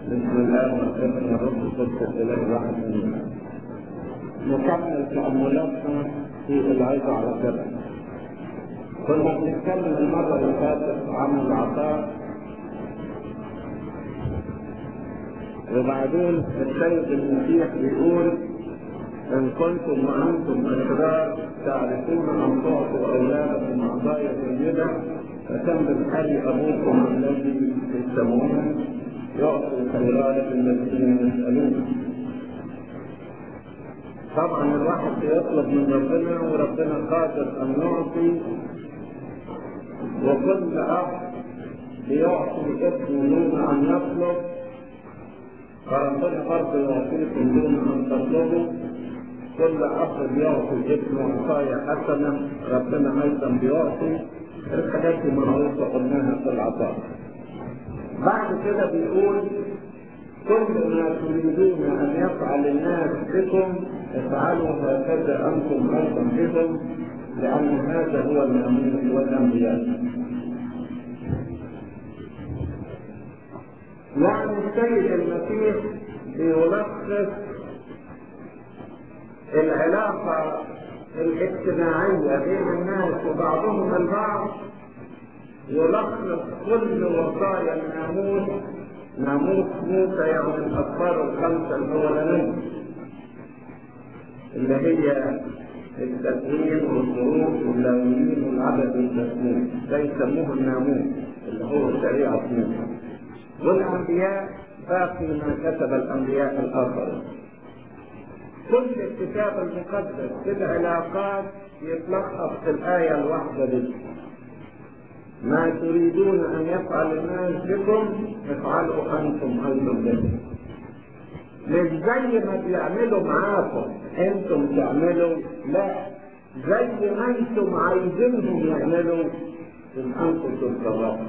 بسم الله والابن والروح القدس الاله واحد مننا نكمل تأملاتنا في العظة على كده كنا بنتكلم المرة اللي فاتت عن العطاء وبعدين السيد المسيح بيقول إن كنتم وأنتم أشرار تعرفون أن تعطوا أولادكم عطايا جيدة فكم بالحري أبوكم الذي في السماوات يعطي خيرات الذين يسألون طبعا الواحد بيطلب من ربنا وربنا قادر أن يعطي وكل أب بيعطي ابنه دون أن يطلب فربنا برضه يعطيكم دون أن تطلبوا كل أب بيعطي ابنه عطايا حسنة ربنا أيضا بيعطي الحاجات دي معروفة قلناها في العطاء بعد كده بيقول كل ما تريدون أن يفعل الناس بكم افعلوا هكذا أنتم أيضا بهم لأن هذا هو الناموس والأنبياء يعني السيد المسيح بيلخص العلاقة الاجتماعية بين الناس وبعضهم البعض يلخص كل وصايا الناموس ناموس موسى يعني الأسفار الخمسة الأولانية اللي هي التسليم والظروف واللاويين والعدد والتسليم ده يسموه الناموس اللي هو شريعة موسى والأنبياء باقي ما كتب الأنبياء الآخرين كل الكتاب المقدس في العلاقات يتلخص في الآية الواحدة دي ما تريدون أن يفعل الناس بكم افعلوا أنتم أيضا بهم مش زي ما بيعملوا معاكم انتم تعملوا لا زي ما انتم عايزينهم يعملوا ان انتم تتصرفوا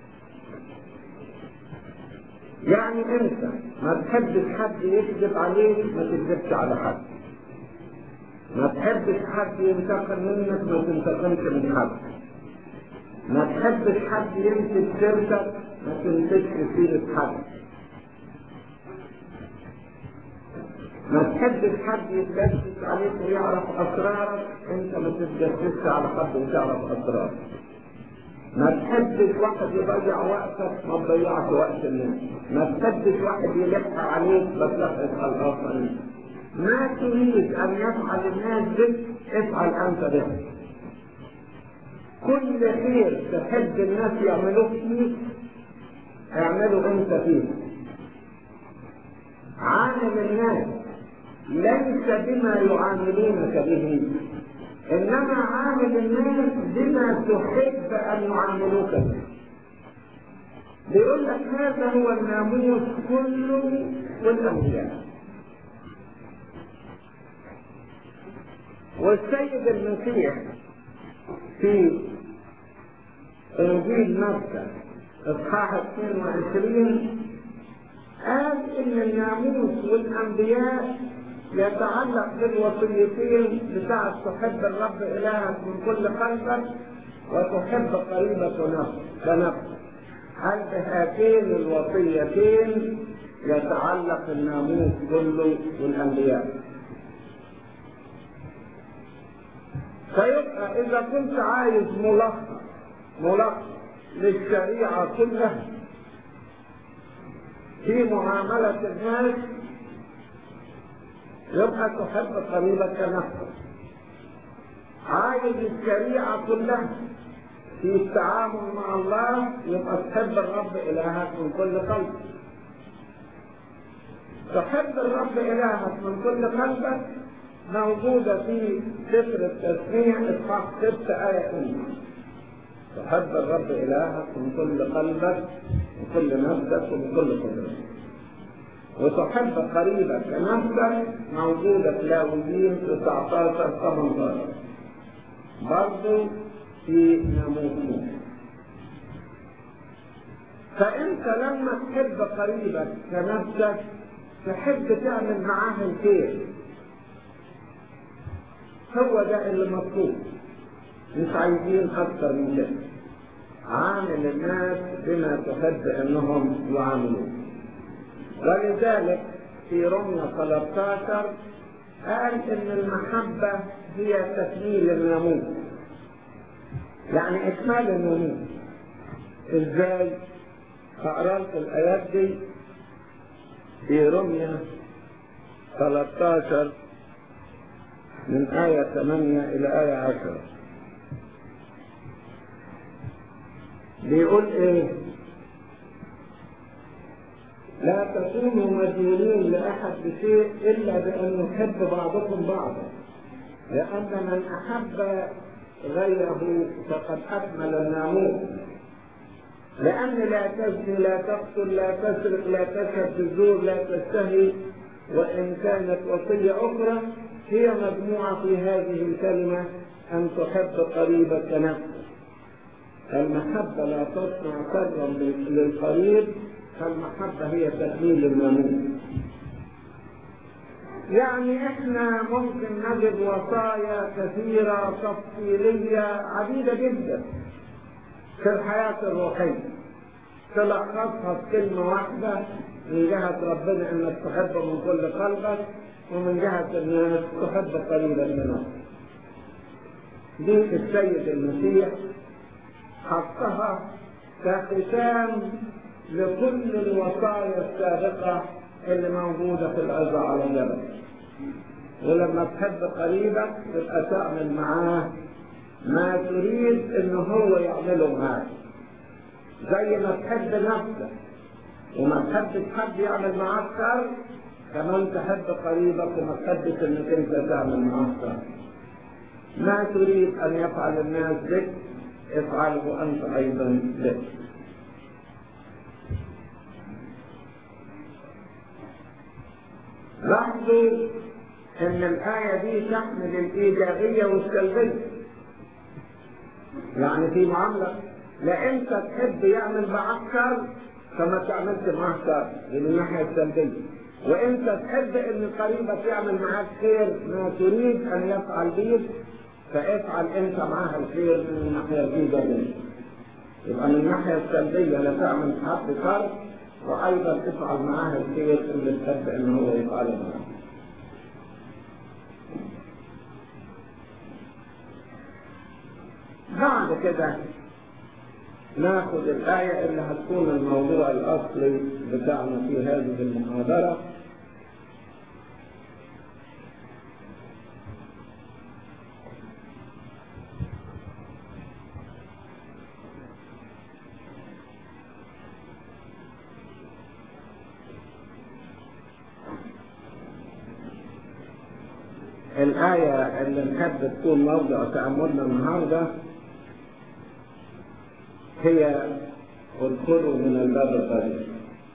يعني انت ما تحبش حد يكذب عليك ما تكذبش على حد ما تحبش حد ينتقم منك ما تنتقمش من حد ما تحبش حد يمسك سيرتك ما تمسكش سيرة حد ما تحبش حد يتجسس عليك ويعرف اسرارك انت ما تتجسسش على حد وتعرف اسرارك ما تحبش واحد يضيع وقتك ما تضيعش وقت الناس ما تحبش واحد يلح عليك بس لا اسال الاخرين ما تريد ان يفعل الناس بك افعل انت به كل خير تحب الناس يعملوه فيك اعمله انت فيه عامل الناس ليس بما يعاملونك به انما عامل الناس بما تحب ان يعاملوك به بيقول لك هذا هو الناموس كله والانبياء والسيد المسيح في انجيل مكه اصحاح 22 قال ان الناموس والانبياء يتعلق بالوصيتين بتاعت تحب الرب الهك من كل قلبك وتحب قريبك كنفسك هل بهاتين الوصيتين يتعلق الناموس كله والانبياء فيبقى اذا كنت عايز ملخص ملخص للشريعه كلها في معامله الناس يبقى تحب قريبك كنفسك عايز الشريعة كلها في التعامل مع الله يبقى تحب الرب إلهك من كل قلب تحب الرب إلهك من كل قلبك موجودة في سفر التسميع إصحاح ست آية أولى تحب الرب إلهك من كل قلبك من كل نفسك ومن كل قدرتك وتحب قريبك كنفسك موجودة في لاويين 19 18 برضه في ناموس موسى فأنت لما تحب قريبك كنفسك تحب تعمل معاه الخير هو ده اللي مطلوب مش عايزين أكتر من كده عامل الناس بما تحب أنهم يعاملوك ولذلك في رمية 13 قال ان المحبة هي تكميل الناموس يعني اكمال الناموس ازاي هقرا لكم الايات دي في رمية 13 من آية 8 إلى آية 10 بيقول إيه؟ لا تكونوا مديونين لأحد بشيء إلا بأن يحب بعضكم بعضا لأن من أحب غيره فقد أكمل الناموس لأن لا تزني لا تقتل لا تسرق لا تشهد بالزور لا تشتهي وإن كانت وصية أخرى هي مجموعة في هذه الكلمة أن تحب قريبك نفسك المحبة لا تصنع شرا للقريب فالمحبة هي تكميل الناموس يعني احنا ممكن نجد وصايا كثيرة تفصيلية عديدة جدا في الحياة الروحية تلخصها في كلمة واحدة من جهة ربنا انك تحبه من كل قلبك ومن جهة الناس تحب قريبا منك دي السيد المسيح حطها كختام لكل الوصايا السابقة اللي موجودة في العزة على الجبل ولما تحب قريبك تبقى تعمل معاه ما تريد ان هو يعمله معاك زي ما تحب نفسك وما تحبش حد يعمل معاك شر كمان تحب قريبك وما تحبش انك انت تعمل معاه شر ما تريد ان يفعل الناس بك افعله انت ايضا بك لاحظوا ان الايه دي تحمل الايجابيه والسلبيه يعني في معامله لا انت تحب يعمل معاك شر فما تعملش معاه شر من الناحيه السلبيه وانت تحب ان قريبك يعمل معاك خير ما تريد ان يفعل بيك فافعل انت معاه الخير من الناحيه الايجابيه يبقى من الناحيه السلبيه لا تعمل حد شر وايضا افعل معاه الخير اللي تحب ان هو يفعله معاه بعد كده ناخذ الآية اللي هتكون الموضوع الأصلي بتاعنا في هذه المحاضرة الآية اللي نحب تكون موضع تأملنا النهارده هي ادخلوا من الباب الضيق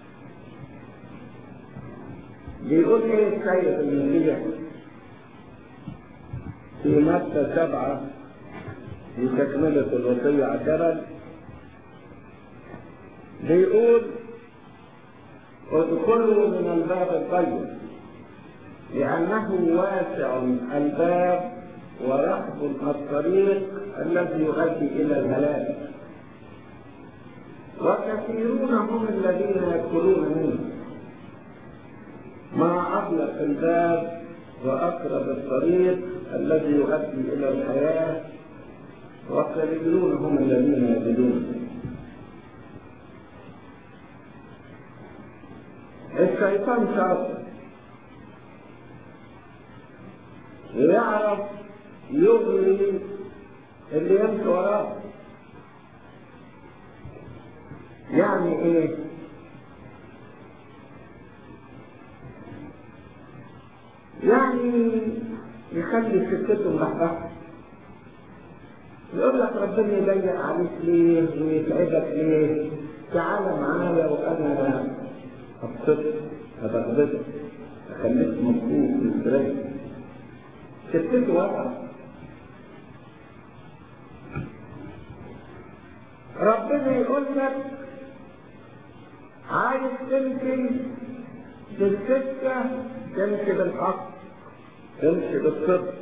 بيقول ايه السيد المسيح في متى سبعة في تكملة الوصية على الجبل بيقول ادخلوا من الباب الضيق لأنه واسع الباب ورحب الطريق الذي يؤدي إلى الهلاك وكثيرون هم الذين يدخلون منه ما أغلق الباب وأقرب الطريق الذي يؤدي إلى الحياة وقليلون هم الذين يجدون الشيطان شاطر ويعرف يغري اللي يمشي وراه يعني ايه يعني يخلي سكته ملحبحة يقول لك ربنا يضيق عليك ليه ويتعبك ليه تعال معايا وانا ابسطك هبغبطك اخليك مبسوط مستريح سكته واقعه ربنا يقول لك عايز تمشي بالسكة تمشي بالحق تمشي بالصدق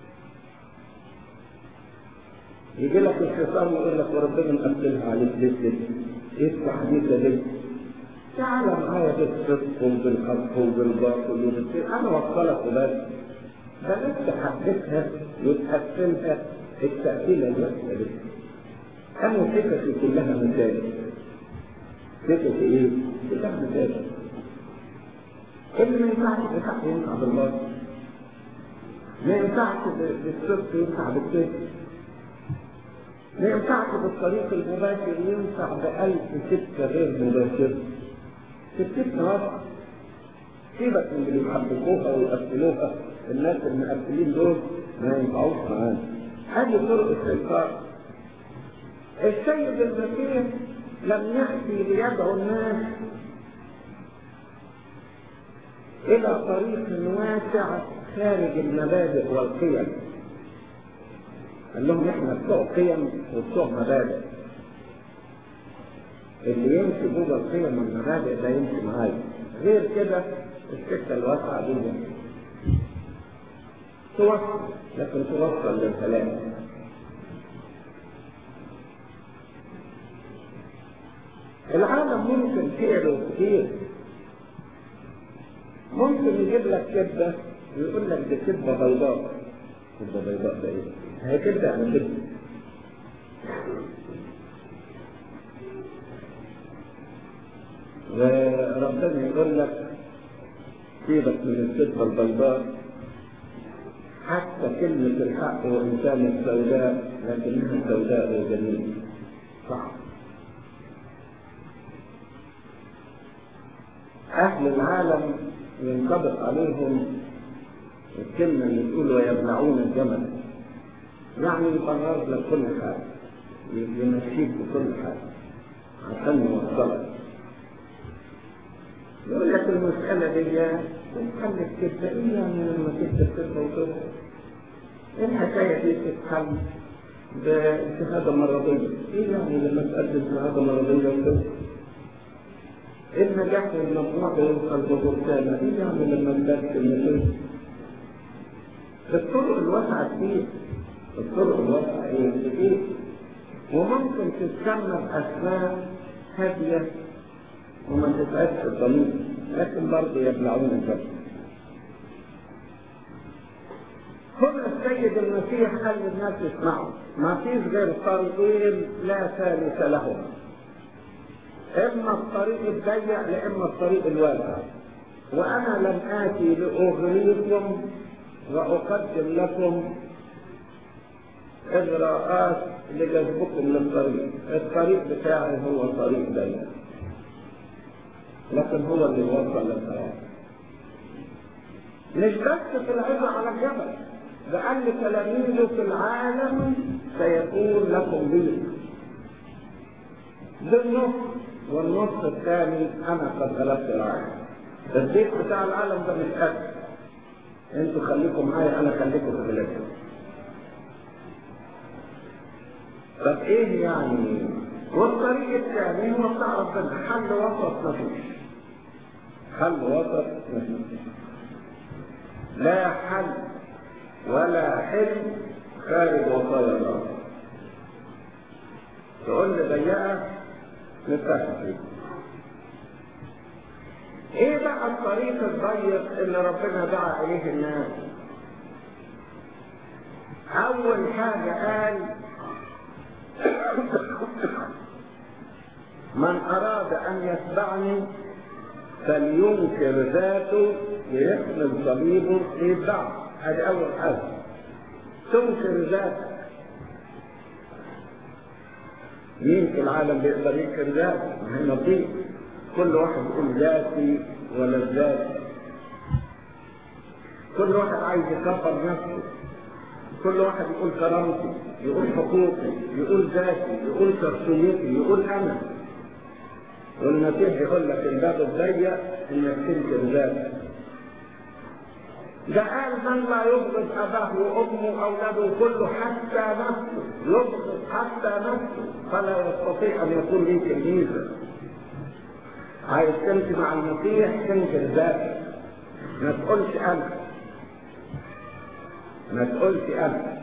يجي لك الشيطان يقول لك وربنا مقفلها عليك ليه كده؟ ايه التحديد ده ليه؟ تعال معايا بالصدق وبالحق وبالباطل وبالخير انا وصلك وبس بلاش تحدثها وتقفلها التقفيله الوحشه دي انا فكرتي كلها مثال فكرتي ايه؟ كلها مثال اللي ما ينفعش بالحق ينفع بالباطل ما ينفعش بالصدق ينفع بالكذب ما ينفعش بالطريق المباشر ينفع بألف سكة غير مباشرة سكتنا واضحة سيبك من اللي يحبكوها ويقفلوها الناس المقفلين دول ما ينفعوش معانا هذه طرق الشيطان السيد المسيح لم يأتي ليدعو الناس إلى طريق واسع خارج المبادئ والقيم قال لهم احنا بتوع قيم وبتوع مبادئ اللي يمشي جوه القيم والمبادئ ده يمشي معايا غير كده السكه الواسعه دي توصل لكن توصل للكلام العالم ممكن فعله كتير ممكن يجيب لك كبده ويقول لك دي كبده بيضاء كبده بيضاء ده ايه؟ هي كبده يعني كبده وربنا يقول لك سيبك من الكذبة البيضاء حتى كلمة الحق وإن كانت سوداء لكنها سوداء وجميلة صح أهل العالم ينطبق عليهم الكلمة اللي تقول ويبلعون الجمل يعني يقرر لك كل حاجة يمشيك بكل حاجة عشان يوصلك يقول لك المسألة دي تتحل كده إيه يعني لما تكتب كده وكده الحكاية دي تتحل بشهادة مرضية إيه يعني لما تقدم شهادة مرضية وكده النجاح والمجموع بيوصل ببركانة إيه يعني لما تدرس النتيجة الطرق الواسعة كتير الطرق الواسعة إيه كتير وممكن تتسمى بأسماء هادية وما تتعبش الضمير لكن برضه يبلعون الجبل هنا السيد المسيح قال للناس اسمعوا ما فيش غير طريقين لا ثالث لهم اما الطريق الضيق لاما الطريق الواسع وانا لم اتي لاغريكم واقدم لكم اجراءات لجذبكم للطريق الطريق بتاعي هو طريق ضيق لكن هو اللي وصل للحياة مش بس في العظة على الجبل ده قال لتلاميذه في العالم سيكون لكم ضيق ده النص والنص الثاني انا قد غلبت العالم الضيق بتاع العالم ده مش قد انتوا خليكم معايا انا خليكم في بلادكم طب ايه يعني والطريق الثاني هو بتاع ربنا حل وسط مفيش حل وسط مفيش لا حل ولا حلم خارج وصايا الله تقول لي ضيقه نفتح فيه ايه بقى الطريق الضيق اللي ربنا دعا اليه الناس اول حاجه قال من أراد أن يتبعني فلينكر ذاته ليحمل صليبه ليتبعه هذه أول حاجة تنكر ذاتك مين في العالم بيقدر ينكر ذاته؟ ما هي نصيب كل واحد يقول ذاتي ولا ذاتي كل واحد عايز يكبر نفسه كل واحد يقول كرامتي يقول حقوقي يقول ذاتي يقول شخصيتي يقول انا والمسيح يقول لك الباب الضيق انك تنكر ذاتك ده قال من لا يبغض اباه وامه واولاده كله حتى نفسه يبغض حتى نفسه فلا يستطيع ان يكون لي تلميذا عايز تمشي مع المسيح تنكر ذاتك ما تقولش انا ما تقولش انا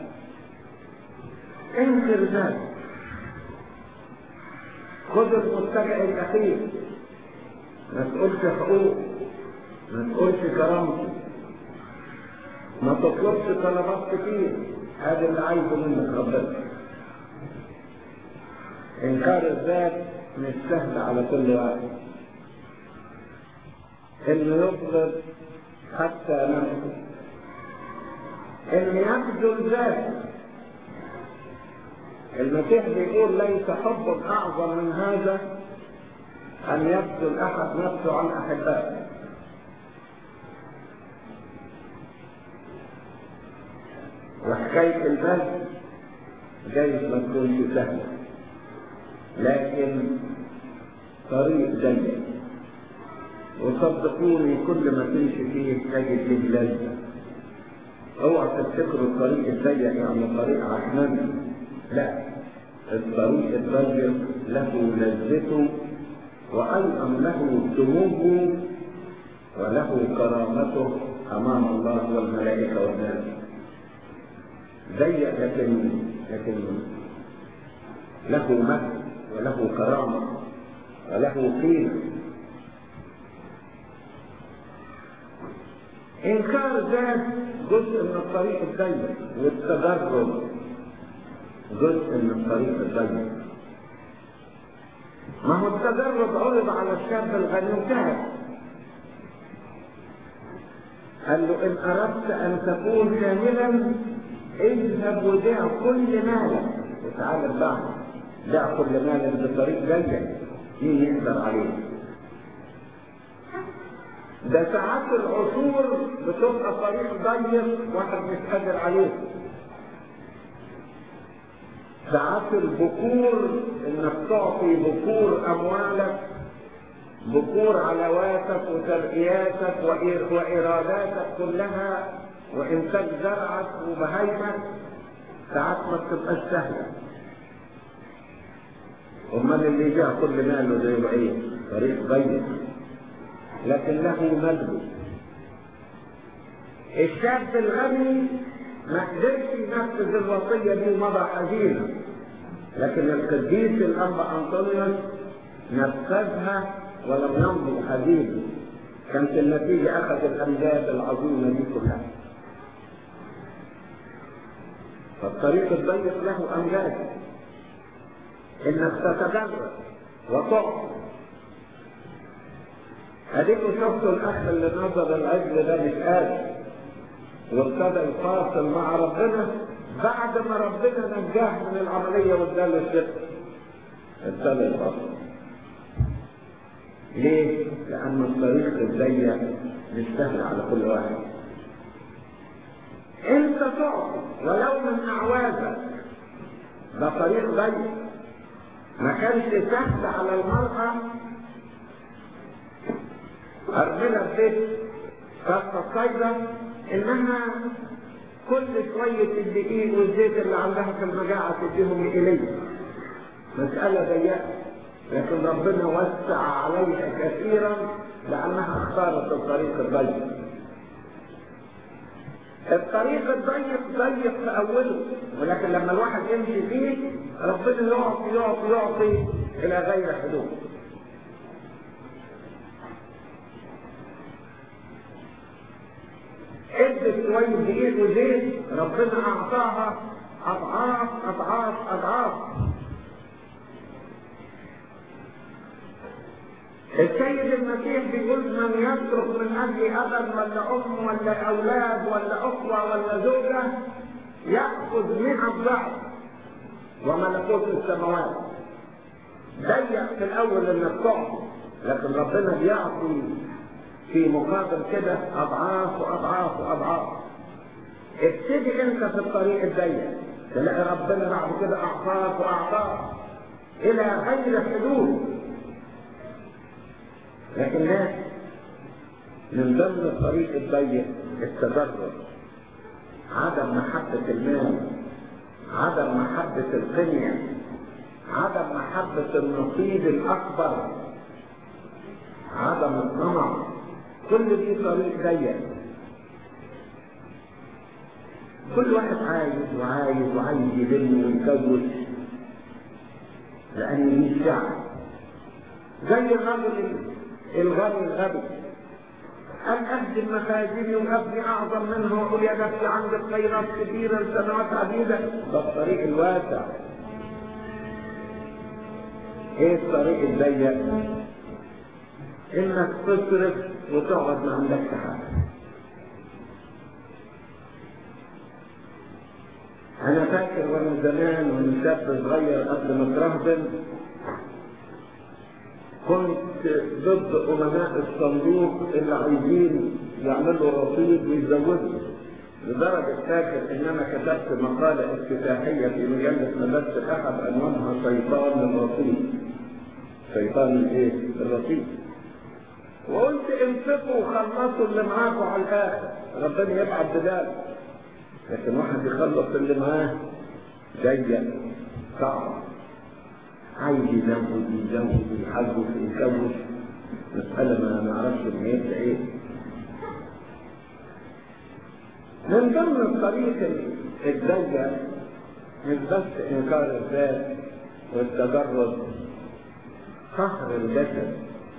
انكر ذاتك خذ المتبع الاخير ما تقولش حقوق ما تقولش كرامتي ما تطلبش طلبات كتير هذا اللي عايزه منك ربنا انكار الذات مش سهل على كل واحد انه يطلب حتى نفسه ان يبذل ذاته المسيح بيقول ليس حب اعظم من هذا ان يبذل احد نفسه عن احبائه وحكايه البذل جايز ما تكونش سهله لكن طريق ضيق وصدقوني كل ما تمشي فيه تجد له لذة اوعى تفتكروا الطريق الضيق يعني طريق عشماني لا الطريق الضيق له لذته وايضا له سموه وله كرامته امام الله والملائكه والناس ضيق لكن لكن له مجد وله كرامه وله قيمه انكار ذات جزء من الطريق الضيق والتجرد جزء من الطريق الضيق ما هو التجرد عرض على الشاب الغني وكهف قال له ان اردت ان تكون كاملا اذهب ودع كل مالك وتعالى بعد دع كل مالك بطريق ضيق مين يقدر عليه ده ساعات العصور بتبقى طريق ضيق واحد مش قادر عليه ساعات البكور انك تعطي بكور اموالك بكور علاواتك وترقياتك واراداتك كلها وانتاج زرعك وبهايمك ساعات ما بتبقاش سهله امال اللي جاء كل ماله ده يبقى ايه؟ طريق ضيق لكن له مجد الشاب الغني ما قدرش ينفذ الوصية دي ومضى حزينا لكن القديس الأنبا أنطونيوس نفذها ولم يمضي حزينا كانت النتيجة أخذ الأمجاد العظيمة دي كلها فالطريق الضيق له أمجاد إنك تتجرد وتعطي اديكوا شفتوا الاخ اللي نظر العجل ده مش قادر وابتدى يفاصل مع ربنا بعد ما ربنا نجاه من العمليه واداله الشفاء ابتدى يفاصل ليه؟ لأن الطريق الضيق مش سهل على كل واحد. أنت تعطي ولو من أعوازك ده طريق ضيق ما كانش سهل على المرأة أرملة بيت خاصة الصيدة إنها كل شوية الدقيق والزيت اللي عندها في المجاعة تديهم إليه مسألة ضيقة لكن ربنا وسع عليها كثيرا لأنها اختارت الطريق الضيق الطريق الضيق ضيق في أوله ولكن لما الواحد يمشي فيه ربنا يعطي يعطي يعطي إلى غير حدود ادت شوية دقيق وزيت ربنا أعطاها أضعاف أضعاف أضعاف السيد المسيح بيقول من يترك من أجل أبا ولا أم ولا أولاد ولا أخوة ولا زوجة يأخذ مئة ضعف وملكوت السماوات ضيق في الأول إنك تعطي لكن ربنا بيعطي في مقابل كده اضعاف واضعاف واضعاف ابتدي انت في الطريق الضيق تلاقي ربنا بعد كده اعطاك واعطاك الى غير حدود لكن لا من ضمن الطريق الضيق التدرج عدم محبة المال عدم محبة القنية عدم محبة النصيب الأكبر عدم الطمع كل دي طريق ضيق كل واحد عايز وعايز وعايز يلم ويكوش لأن دي الشعب زي الرجل الغني الغبي أن أهدم مخازني وأبني أعظم منه وأقول يا نفسي عندك خيرات كثيرة لسنوات عديدة ده الطريق الواسع إيه الطريق الضيق؟ إنك تصرف وتقعد ما عندكش حاجة أنا فاكر وأنا زمان وأنا شاب صغير قبل ما اترهبن كنت ضد أمناء الصندوق اللي عايزين يعملوا رصيد ويزودوا لدرجة فاكر إن أنا كتبت مقالة افتتاحية في مجلة مدرسة الأحد عنوانها شيطان الرصيد شيطان الإيه؟ الرصيد وقلت انفقوا وخلصوا اللي معاكم على الآخر ربنا يبعت بدال لكن واحد يخلص اللي معاه ضيق صعب عايز يزود يزود يحوش يكوش مسألة ما نعرفش نهايتها ايه من ضمن الطريق الضيق مش بس انكار الذات والتجرد قهر الجسد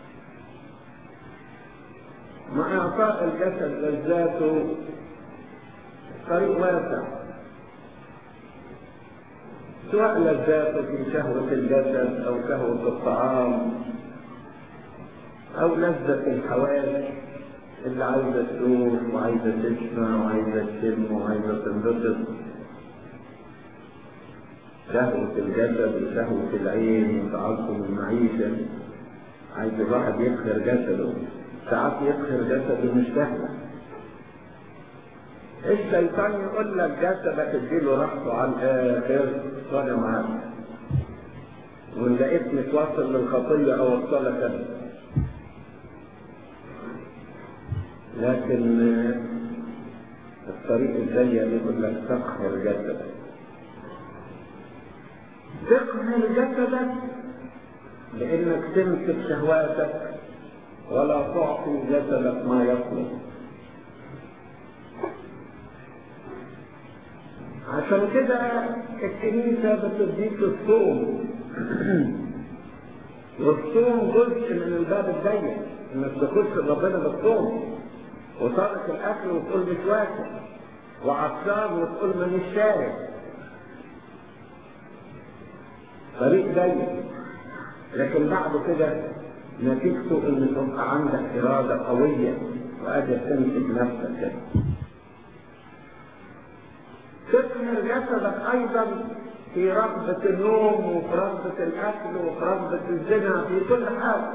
مع اعطاء الجسد لذاته طريق واسع سواء لذاته في شهوة الجسد أو شهوة الطعام أو لذة الحواس اللي عايزة تشوف وعايزة تسمع وعايزة تشم وعايزة تنبسط شهوة الجسد وشهوة العين وتعظم المعيشة عايز الواحد يبخر جسده ساعات يبخر جسده مش سهلة الشيطان يقول لك جسدك اديله راحته على الاخر وانا معاك وان لقيت متوصل للخطيه او وصلك انا لكن الطريق الضيق يقول لك تقهر جسدك تقهر جسدك بانك تمسك شهواتك ولا تعطي جسدك ما يطلب عشان كده الكنيسة بتديك الصوم والصوم جزء من الباب الضيق انك تخش ربنا بالصوم وترك الاكل وتقول مش واكل وعطشان وتقول مانيش شارب طريق ضيق لكن بعد كده نتيجته ان تبقى عندك اراده قويه وقادر تمسك نفسك كده تثمر جسدك ايضا في رغبة النوم وفي رغبة الاكل وفي رغبة الزنا في كل حاجة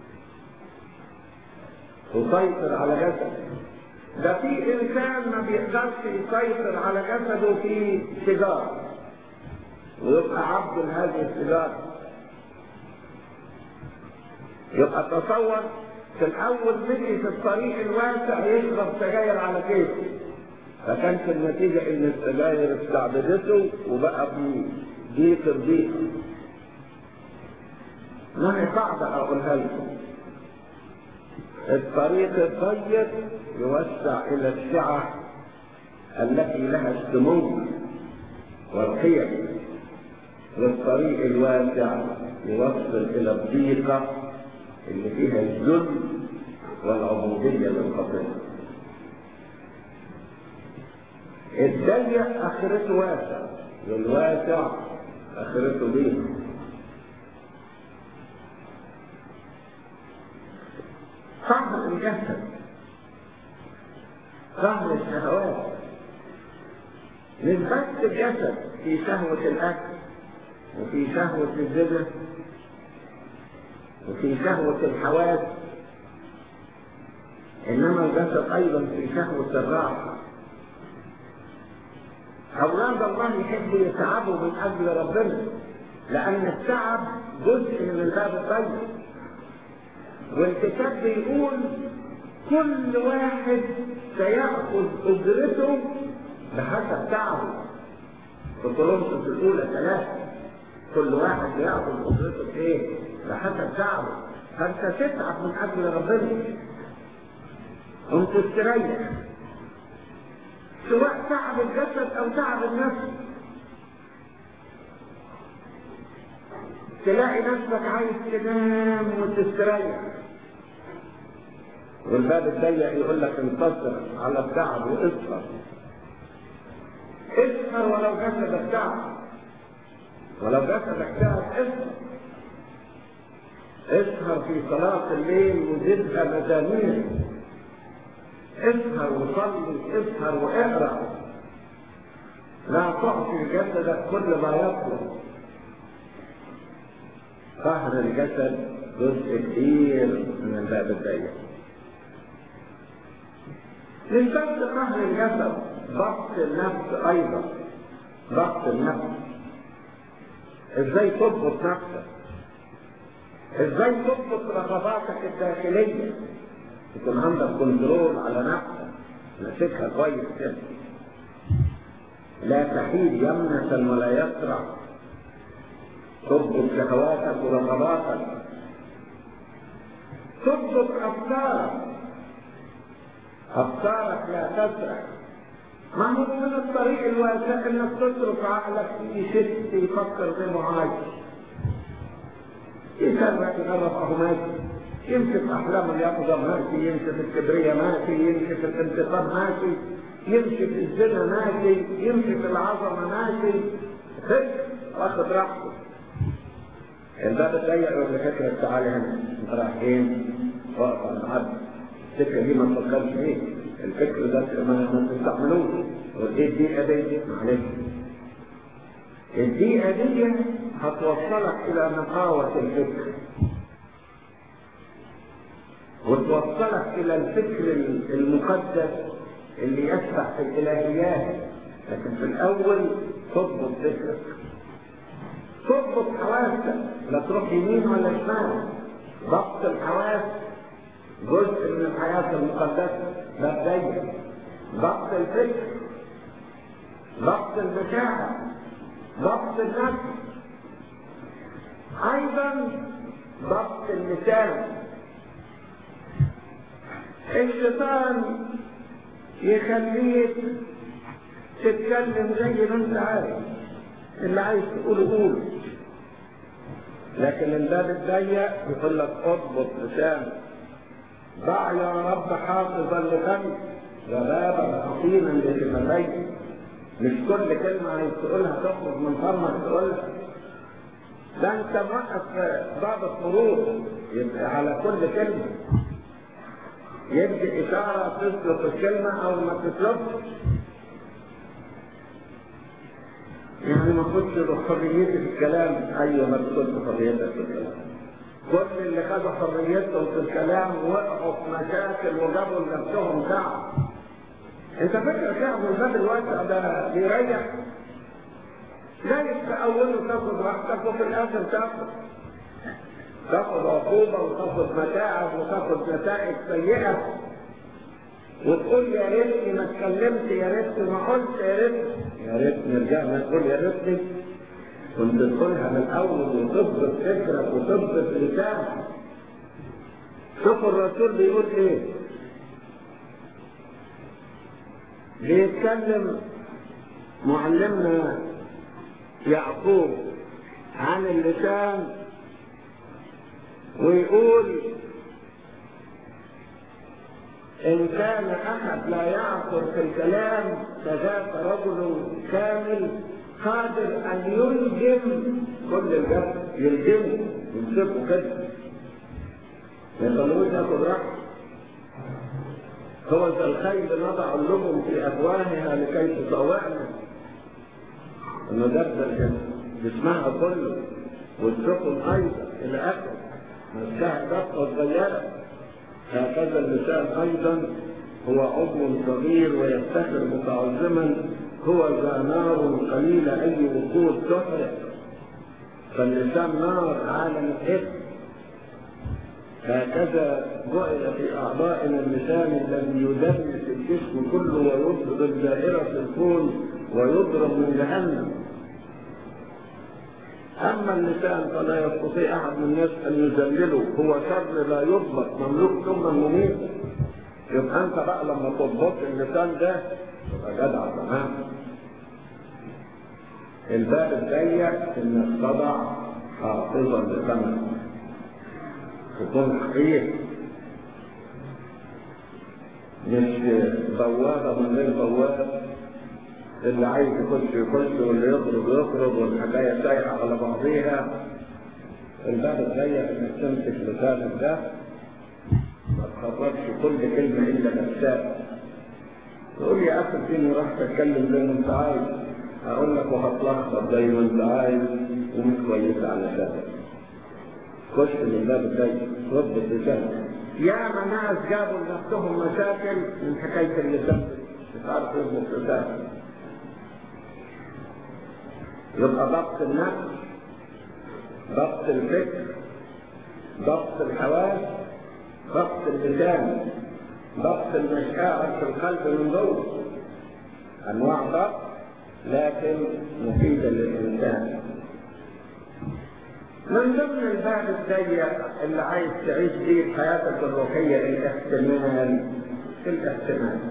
تسيطر على جسدك ده في انسان ما بيقدرش يسيطر على جسده في سيجارة ويبقى عبد لهذه السيجارة يبقى تصور في الاول مشي في الطريق الواسع يشرب سجاير على كيفه فكانت النتيجة ان السجاير استعبدته وبقى بيطر بيها ما هي قاعدة اقولها لكم الطريق الضيق يوسع الى السعة التي لها السمو والقيم والطريق الواسع يوصل الى الضيقة اللي فيها الذل والعبودية للخطيئة الضيق اخرته واسع والواسع اخرته ضيق قهر الجسد قهر الشهوات مش بس الجسد في شهوة الأكل وفي شهوة الزنا وفي شهوة الحواس إنما الجسد أيضا في شهوة الراحة أولاد الله يحبوا يتعبوا من أجل ربنا لأن التعب جزء من الباب الضيق والكتاب بيقول كل واحد سيأخذ أجرته بحسب تعبه في كورنثوس الأولى ثلاثة كل واحد يأخذ أجرته بإيه؟ بحسب تعبه فأنت تتعب من أجل ربنا قمت تستريح سواء تعب الجسد او تعب النفس تلاقي نفسك عايز تنام وتستريح والباب الضيق يقول لك انتصر على التعب واسهر اسهر ولو جسدك تعب ولو جسدك تعب اسهر اسهر في صلاة الليل وزدها مزامير اسهر وصلي اسهر واقرا لا تعطي جسدك كل ما يطلب قهر الجسد جزء كبير من الباب الضيق مش بس قهر الجسد ضبط النفس ايضا ضبط النفس ازاي تضبط نفسك ازاي تضبط رغباتك الداخليه يكون عندك كنترول على نفسك ماسكها كويس كده لا تحيد يمنة ولا يسرع تضبط شهواتك ورغباتك تضبط افكارك افكارك لا تسرع ما هو من الطريق الواسع انك تترك عقلك يشت يفكر زي ما عايز يسرع يغرف اهو ماشي يمشي في احلام اليقظه ماشي يمشي في الكبريه ماشي يمشي في الانتقام ماشي يمشي في الزنا ماشي يمشي في العظمه ماشي هيك واخد راحته الباب الضيق يقول لفكرك تعالى هنا انت رايح فين؟ واقف على العبد السكه دي ما تفكرش فيه الفكر ده ما ما تستعملوش وايه الدقيقه دي؟ معلش الدقيقه دي هتوصلك الى نقاوه الفكر وتوصلك الى الفكر المقدس اللي يسبح في الالهيات لكن في الاول تضبط فكرك تضبط حواسك لا تروح يمين ولا شمال ضبط الحواس جزء من الحياة المقدسة ده بداية ضبط الفكر ضبط المشاعر ضبط النفس ايضا ضبط اللسان الشيطان يخليك تتكلم زي ما انت عايز اللي عايز تقوله قوله لكن الباب الضيق يقول لك اضبط لسانك ضع يا رب حافظا لفمك وبابا حصينا لشفتيك مش كل كلمة عايز تقولها تخرج من فمك تقولها ده انت موقف ضابط فروض يبقى على كل كلمة يدي إشارة تسلك الكلمة أو ما تسلكش يعني ما كنتش بحريتي في الكلام أيوة ما كنت حريتك في الكلام كل اللي خدوا حريتهم في الكلام وقعوا في مشاكل وجابوا لنفسهم تعب انت فاكر شعب الباب الواسع ده بيريح جايز في اوله تاخد راحتك وفي الاخر تاخد تاخد عقوبة وتاخد متاعب وتاخد نتائج سيئة وتقول يا ريتني ما اتكلمت يا ريتني ما قلت يا ريتني يا ريتني رجعنا نقول يا ريتني كنت تقولها من الاول وتضبط فكرك وتضبط لسانك شوف الرسول بيقول ايه بيتكلم معلمنا يعقوب عن اللسان ويقول إن كان أحد لا يعثر في الكلام فذاك رجل كامل قادر أن يلجم كل الجسد يلجمه يمسكه كده ما يخلوش ياخد راحته هو ذا الخيل نضع اللبن في أفواهها لكي تطوعنا إنه ده جسمها كله والسفن أيضا إلى آخره مسكها دقة صغيرة هكذا اللسان أيضا هو عضو صغير ويفتخر متعظما هو ذا نار قليلة أي وقود تحرق فاللسان نار عالم الإثم هكذا جعل في أعضائنا اللسان الذي يدمس الجسم كله ويضرب دائرة الكون ويضرب من جهنم أما اللسان فلا يستطيع أحد من الناس أن يذلله هو شر لا يضبط مملوك ثم مميت يبقى أنت بقى لما تضبط اللسان ده تبقى جدع تمام الباب الضيق إنك تضع حافظا لفمك تكون حقيق مش بوابة من غير بواب اللي عايز يخش يخش واللي يخرج يخرج والحكاية سايحة على بعضيها الباب الضيق انك تمسك لسانك ده ما تخرجش كل كلمة إلا نفسها تقول يا أخي اديني راح تتكلم زي ما أنت عايز أقول لك وهتلخبط زي ما أنت عايز ومش كويسة على ذلك خش من الباب الضيق رد لسانك يا ناس جابوا لنفسهم مشاكل من حكاية اللسان مش عارف يظبط لسانك يبقى ضبط النفس ضبط الفكر ضبط الحواس ضبط اللسان ضبط المشاعر في القلب من جوه انواع ضبط لكن مفيده للانسان من ضمن الباب الضيق اللي عايز تعيش فيه حياتك الروحيه الاحتمال الاحتمال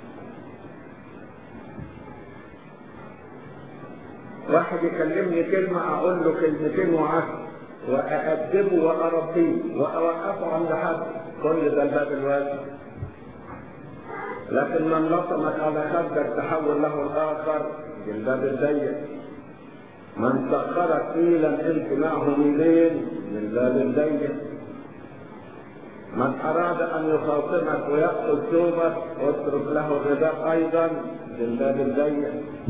واحد يكلمني كلمة أقول له كلمتين وعشر وأأدبه وأربيه وأوقفه عند حد كل ده الباب الواسع لكن من لطمك على خدك تحول له الآخر الباب الضيق من سخرك قيلا انت معه ميلين من باب الضيق من أراد أن يخاصمك ويأخذ ثوبك اترك له الرداء أيضا من باب الضيق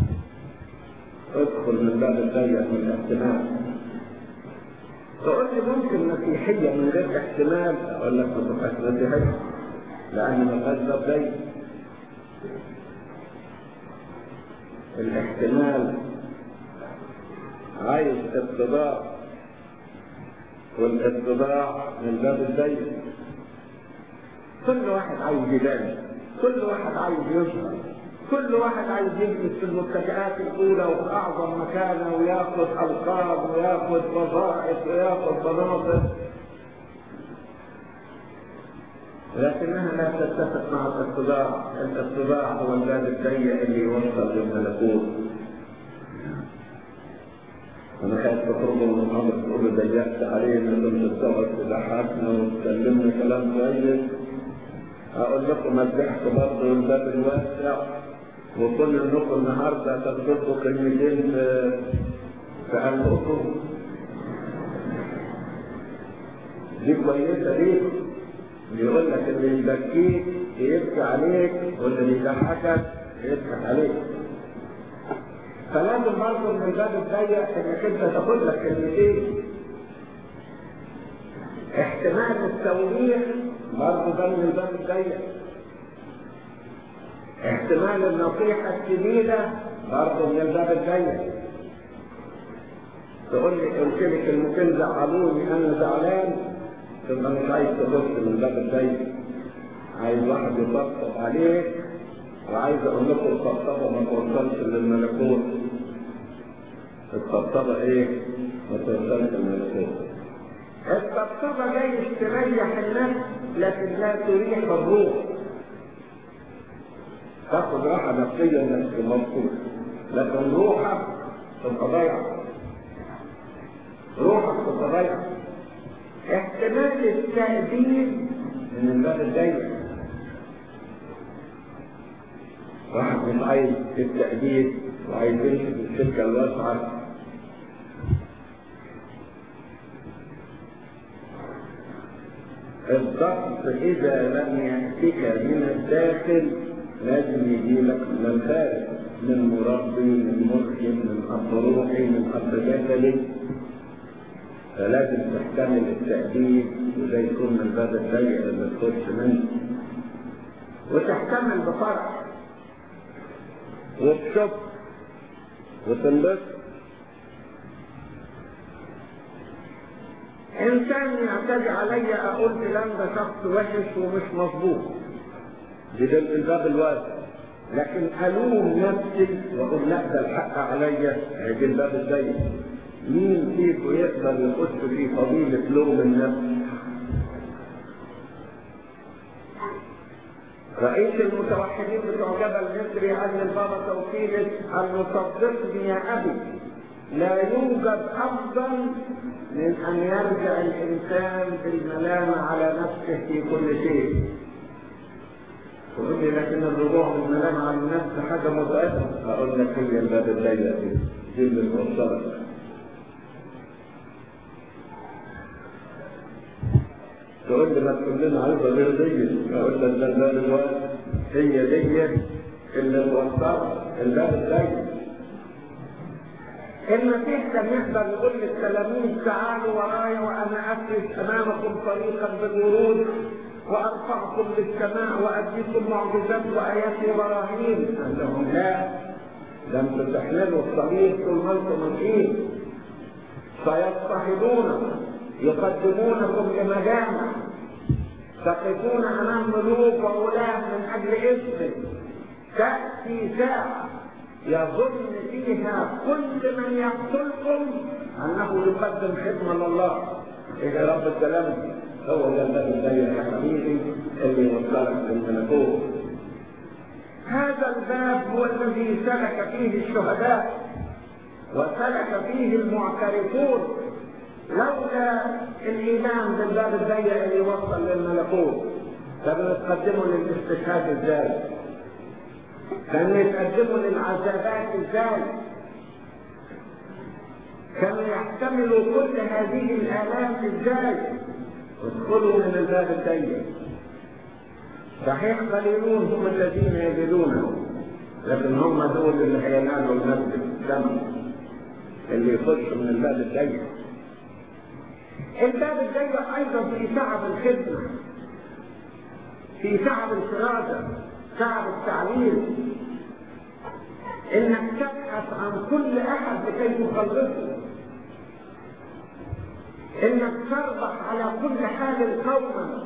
ادخل من باب الضيق من الاحتمال تقول لي ممكن مسيحية من غير احتمال اقول لك ما تبقاش مسيحية لان ما فيهاش باب ضيق الاحتمال عايز اتباع والاتباع من باب الضيق كل واحد عايز يبان كل واحد عايز يظهر كل واحد عايز يجلس في المتكئات الاولى وفي اعظم مكانه وياخذ القاب وياخذ وظائف وياخذ مناصب لكنها لا تتفق مع الاتباع الاتباع هو الباب الضيق اللي يوصل للملكوت انا خايف تخرجوا من الامر تقولوا ضيقت علينا كنت تقعد تضحكنا وتكلمنا كلام كويس اقول لكم الضحك برضه الباب الواسع وكل انكم النهارده تاخدوا كلمتين في في قلبكم دي كويسه دي بيقول لك اللي يبكيك يبكي عليك واللي بيضحكك يضحك عليك فلازم برضه من الباب الضيق انك انت تاخد لك كلمتين احتمال التوبيخ برضه ده من الباب الضيق احتمال النصيحة الشديدة برضه من الباب الضيق تقول لي قلت لي كلمتين زعلوني انا زعلان تبقى مش عايز تبص من الباب الضيق عايز واحد يطبطب عليك وعايز اقول لكم الطبطبه ما توصلش للملكوت الطبطبه ايه؟ ما توصلش للملكوت الطبطبه جاي تريح النفس لكن لا تريح الروح تاخد راحه نفسيه انك مبسوط لكن روحك تبقى ضايعه روحك تبقى ضايعه احتمال التأديب من الباب الضيق واحد مش عايز التأديب وعايز يمشي في السكة الواسعة الضغط إذا لم يأتك من الداخل لازم يجي لك من الخارج من مربي من مرشد من أب روحي من أب جسدي فلازم تحتمل التأديب وده يكون من الباب الضيق اللي تخش منه وتحتمل بفرح وبشكر وتنبسط انسان يعتدي علي اقول فلان ده شخص وحش ومش مظبوط دي ده الباب الواسع لكن الوم نفسي واقول لا ده الحق عليا هيجي الباب الضيق مين فيكم يقدر يخش في فضيلة لوم النفس؟ رئيس المتوحدين بتوع جبل مصري قال للبابا توفيق أن صدقني يا أبي لا يوجد أفضل من أن يرجع الإنسان بالملامة على نفسه في كل شيء. تقول بعض المنام عن النفس حاجة متعبة أقول لك هي الباب الضيق دي دي اللي توصلك تقول لي ما تقول لنا عايزة غير دي أقول لك ده الباب الواسع هي دي اللي توصلك الباب الضيق المسيح كان يقدر يقول للتلاميذ تعالوا ورايا وانا افرش امامكم طريقا بالورود وارفعكم للسماء واديكم معجزات وايات وبراهين قال لهم لا لم تستحملوا الطريق طول ما انتم ماشيين فيضطهدونكم يقدمونكم لمجامع تقفون امام ملوك وولاه من اجل اسمه تاتي ساعه يظن فيها كل من يقتلكم انه يقدم خدمه لله ايه يا رب الكلام هو ده الباب الضيق يا حبيبي اللي يوصلك للملكوت هذا الباب هو الذي سلك فيه الشهداء وسلك فيه المعترفون لولا الايمان بالباب الضيق اللي يوصل للملكوت كانوا يتقدموا للاستشهاد ازاي؟ كانوا يتقدموا للعذابات ازاي؟ كانوا يحتملوا كل هذه الآلام ازاي؟ ادخلوا من الباب الضيق صحيح قليلون هم الذين يجدونه لكن هم دول اللي هينالوا المجد الدم اللي يخشوا من الباب الضيق الباب الضيق ايضا في تعب الخدمه في تعب الفرازه تعب التعليم انك تبحث عن كل احد لكي تخلصه انك تربح على كل حال قوما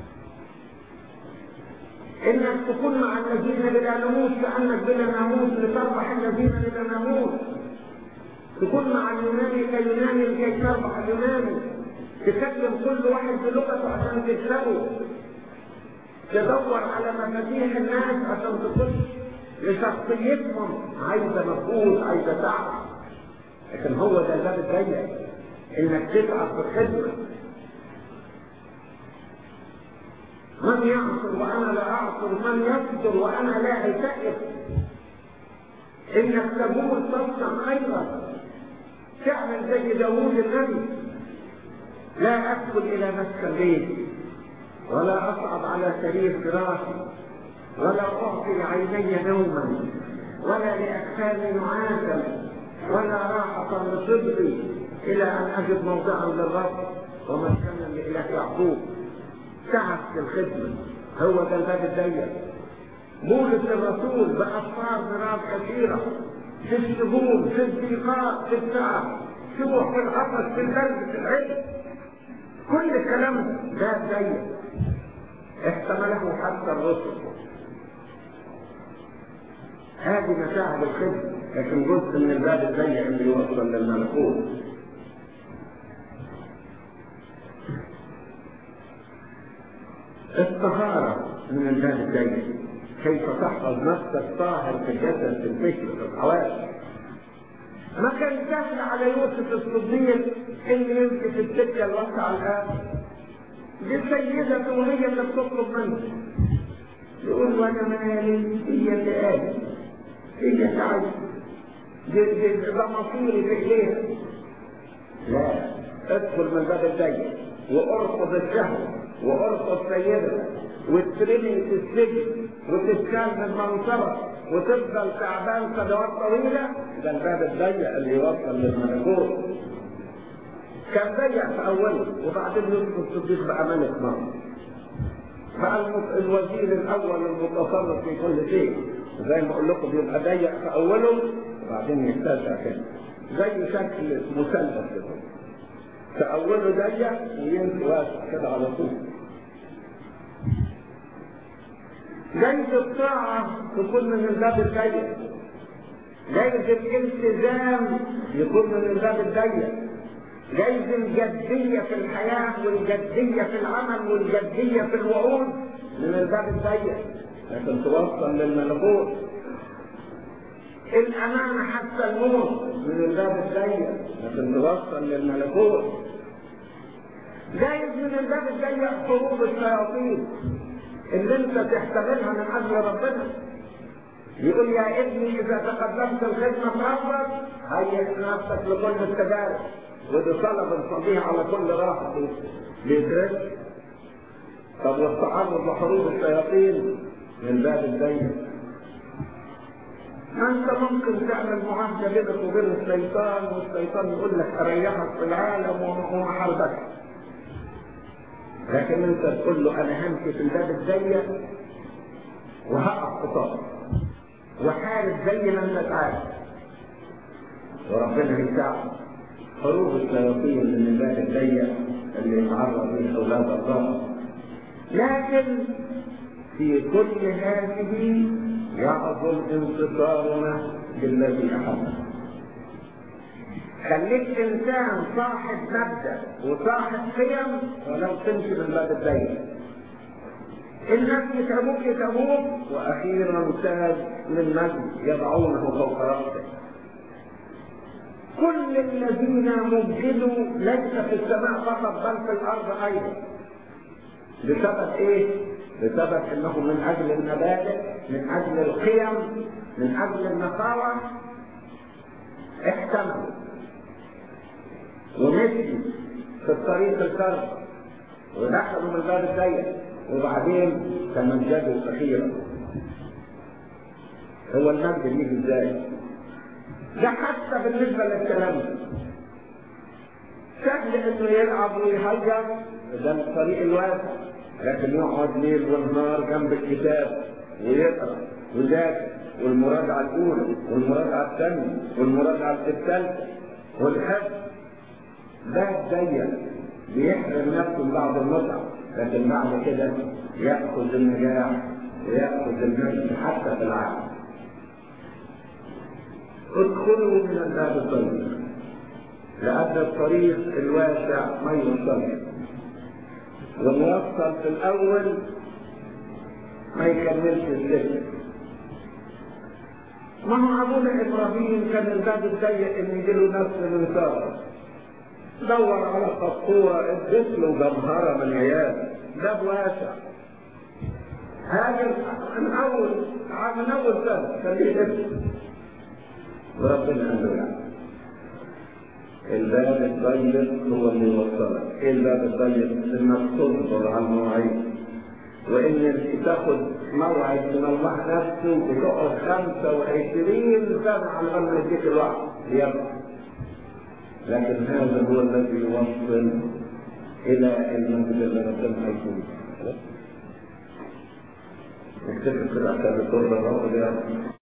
انك تكون مع الذين بلا نموت كانك بلا ناموس لتربح الذين بلا ناموس تكون مع اليوناني كيوناني لكي تربح اليوناني تكلم كل واحد بلغته عشان تسرقه تدور على مفاتيح الناس عشان تخش لشخصيتهم عايزه مجهود عايزه تعب لكن هو ده الباب الضيق انك تتعب في الخدمه من يعصر وانا لا اعصر من يصبر وانا لا التئم انك تقول تصنع خيرا تعمل زي داوود النبي لا ادخل الى مسكن بيتي ولا اصعد على سرير فراشي ولا اعطي عيني نوما ولا لاكفاني نعاسا ولا راحة لصدري الى ان اجد موضعا للرب ومسكنا لاله يعقوب تعب في الخدمة هو ده الباب الضيق بولس الرسول بأسفار مراد كثيرة في السجون في الضيقات في التعب في في العطش في البرد في العلم كل الكلام ده ضيق احتمله حتى الرسل هذه مشاعر الخدمة لكن جزء من الباب الضيق اللي يوصل للملكوت الطهارة من الباب الضيق كيف تحفظ نفسك طاهر في الجسد في الفكر في الحواس ما كان سهل على يوسف الصديق اللي يمشي في السكه الواسعه الان دي سيدته وهي اللي بتطلب منه يقول وانا مالي هي اللي قالت هي تعب ده مصيري في ايديها لا ادخل من الباب الضيق وارفض الشهوه وارفض سيدك وترمي في السجن وتتكال من منصبك وتفضل تعبان سنوات طويله ده الباب الضيق اللي يوصل للملكوت كان ضيق في اوله وبعدين يوسف الصديق بقى ملك مصر بقى الوزير الاول المتصرف في كل شيء زي ما اقول لكم بيبقى ضيق في اوله وبعدين يتسع كده زي شكل مثلث كده في اوله ضيق وينزل واسع كده على طول جايز الطاعة تكون من الباب الضيق جايز الالتزام يكون من الباب الضيق جايز الجدية في الحياة والجدية في العمل والجدية في الوعود من الباب الضيق لكن توصل للملكوت الأمانة حتى الموت من الباب الضيق لكن توصل للملكوت جايز من الباب الضيق حروب الشياطين اللي انت تحتملها من اجل ربنا يقول يا ابني اذا تقدمت الخدمه في ربك هيئ نفسك لكل التجارب ودي صلاه بنصليها على كل راحه بيدرس طب والتعرض لحروب الشياطين من باب الضيق ما انت ممكن تعمل معاهده بينك وبين الشيطان والشيطان يقول لك اريحك في العالم وما حربك لكن انت تقول له انا همشي في الباب الضيق وهقف قصادك وحارب زي ما انت عارف وربنا يساعدك حروب الشياطين من الباب الضيق اللي يتعرض ليه اولاد الله لكن في كل هذه يعظم انتصارنا بالذي احبنا خليك انسان صاحب مبدا وصاحب قيم ولو تمشي من باب الضيق الناس يتعبوك يتعبوك واخيرا تاج من مجد يضعونه فوق راسك كل الذين مجدوا ليس في السماء فقط بل في الارض ايضا بسبب ايه؟ بسبب انهم من اجل المبادئ من اجل القيم من اجل النقاوة احتملوا ومشي في الطريق الكرب ودخلوا من الباب الضيق وبعدين تمجدوا اخيرا هو المجد يجي ازاي؟ ده حتى بالنسبه للكلام سهل انه يلعب ويهجر ده الطريق الواسع لكن يقعد ليل ونهار جنب الكتاب ويقرا ويذاكر والمراجعه الاولى والمراجعه الثانيه والمراجعه الثالثه والحفظ ده ضيق بيحرم نفسه من بعض المتعه لكن بعد كده ياخذ النجاح وياخذ المجد حتى في العالم ادخلوا من الباب الضيق لأن الطريق الواسع ما يوصلش والموصل في الأول ما يكملش السكة ما هو أبونا إبراهيم كان الباب الضيق إن يجيله نفس من سارة دور على قطورة ادت له جمهرة من عيال باب واسع هاجر من أول من أول سنة خليه اسم وربنا قال له يعني الباب الضيق هو اللي يوصلك ايه الباب الضيق انك تصبر على المواعيد وان تاخد موعد من الله نفسه وتقعد 25 سنه على ما يديك الوقت يبقى لكن هذا هو الذي يوصل الى المنزل اللي ربنا هيكون نكتفي كده عشان الدور ده